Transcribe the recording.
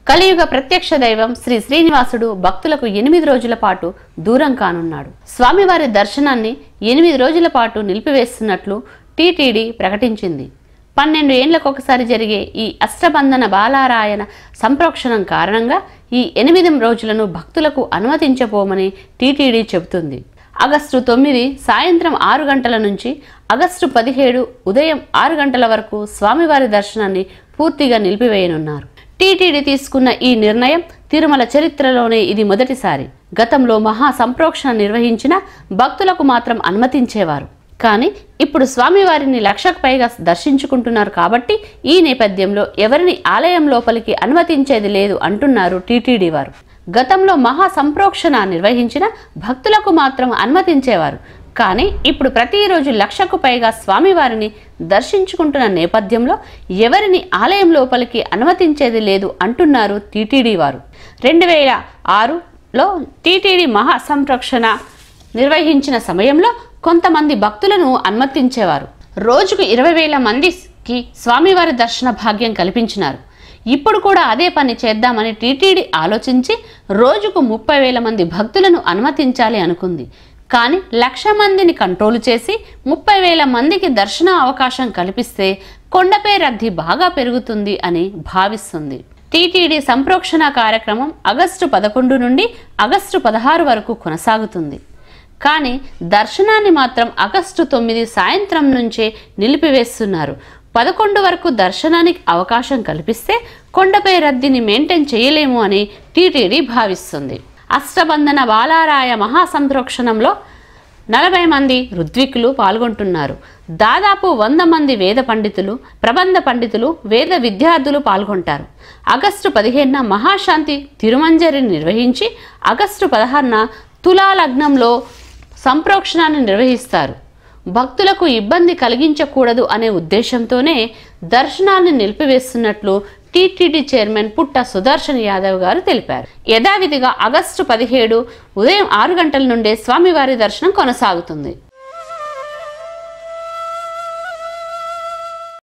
కలియుగ ప్రత్యక్ష దైవం శ్రీ శ్రీనివాసుడు భక్తులకు ఎనిమిది రోజుల పాటు దూరం కానున్నాడు స్వామివారి దర్శనాన్ని ఎనిమిది రోజుల పాటు నిలిపివేస్తున్నట్లు టీటీడీ ప్రకటించింది పన్నెండు ఏండ్లకు ఒకసారి జరిగే ఈ అష్టబంధన బాలారాయణ సంప్రోక్షణం కారణంగా ఈ ఎనిమిది రోజులను భక్తులకు అనుమతించబోమని టీటీడీ చెబుతుంది ఆగస్టు తొమ్మిది సాయంత్రం ఆరు గంటల నుంచి ఆగస్టు పదిహేడు ఉదయం ఆరు గంటల వరకు స్వామివారి దర్శనాన్ని పూర్తిగా నిలిపివేయనున్నారు టీటీడీ తీసుకున్న ఈ నిర్ణయం తిరుమల చరిత్రలోనే ఇది మొదటిసారి గతంలో మహా సంప్రోక్షణ నిర్వహించిన భక్తులకు మాత్రం అనుమతించేవారు కానీ ఇప్పుడు స్వామివారిని లక్షకు పైగా దర్శించుకుంటున్నారు కాబట్టి ఈ నేపథ్యంలో ఎవరిని ఆలయం లోపలికి అనుమతించేది లేదు అంటున్నారు టీటీడీ వారు గతంలో మహా సంప్రోక్షణ నిర్వహించిన భక్తులకు మాత్రం అనుమతించేవారు కానీ ఇప్పుడు ప్రతిరోజు లక్షకు పైగా స్వామివారిని దర్శించుకుంటున్న నేపథ్యంలో ఎవరిని ఆలయం లోపలికి అనుమతించేది లేదు అంటున్నారు టీటీడీ వారు రెండు వేల ఆరులో టీటీడీ మహా సంరక్షణ నిర్వహించిన సమయంలో కొంతమంది భక్తులను అనుమతించేవారు రోజుకు ఇరవై వేల మందికి స్వామివారి దర్శన భాగ్యం కల్పించినారు ఇప్పుడు కూడా అదే పని చేద్దామని టీటీడీ ఆలోచించి రోజుకు ముప్పై వేల మంది భక్తులను అనుమతించాలి అనుకుంది కానీ లక్ష మందిని కంట్రోల్ చేసి ముప్పై వేల మందికి దర్శన అవకాశం కల్పిస్తే కొండపై రద్దీ బాగా పెరుగుతుంది అని భావిస్తుంది టీటీడీ సంప్రోక్షణ కార్యక్రమం ఆగస్టు పదకొండు నుండి ఆగస్టు పదహారు వరకు కొనసాగుతుంది కానీ దర్శనాన్ని మాత్రం ఆగస్టు తొమ్మిది సాయంత్రం నుంచే నిలిపివేస్తున్నారు పదకొండు వరకు దర్శనానికి అవకాశం కల్పిస్తే కొండపై రద్దీని మెయింటైన్ చేయలేము అని టీటీడీ భావిస్తుంది అష్టబంధన బాలారాయ మహాసంప్రోక్షణంలో నలభై మంది ఋత్వికులు పాల్గొంటున్నారు దాదాపు వంద మంది వేద పండితులు ప్రబంధ పండితులు వేద విద్యార్థులు పాల్గొంటారు ఆగస్టు పదిహేనున మహాశాంతి తిరుమంజరిని నిర్వహించి ఆగస్టు పదహారున తులా లగ్నంలో సంప్రోక్షణాన్ని నిర్వహిస్తారు భక్తులకు ఇబ్బంది కలిగించకూడదు అనే ఉద్దేశంతోనే దర్శనాన్ని నిలిపివేస్తున్నట్లు టీటీడీ చైర్మన్ పుట్ట సుదర్శన్ యాదవ్ గారు తెలిపారు యథావిధిగా ఆగస్టు పదిహేడు ఉదయం ఆరు గంటల నుండే స్వామివారి దర్శనం కొనసాగుతుంది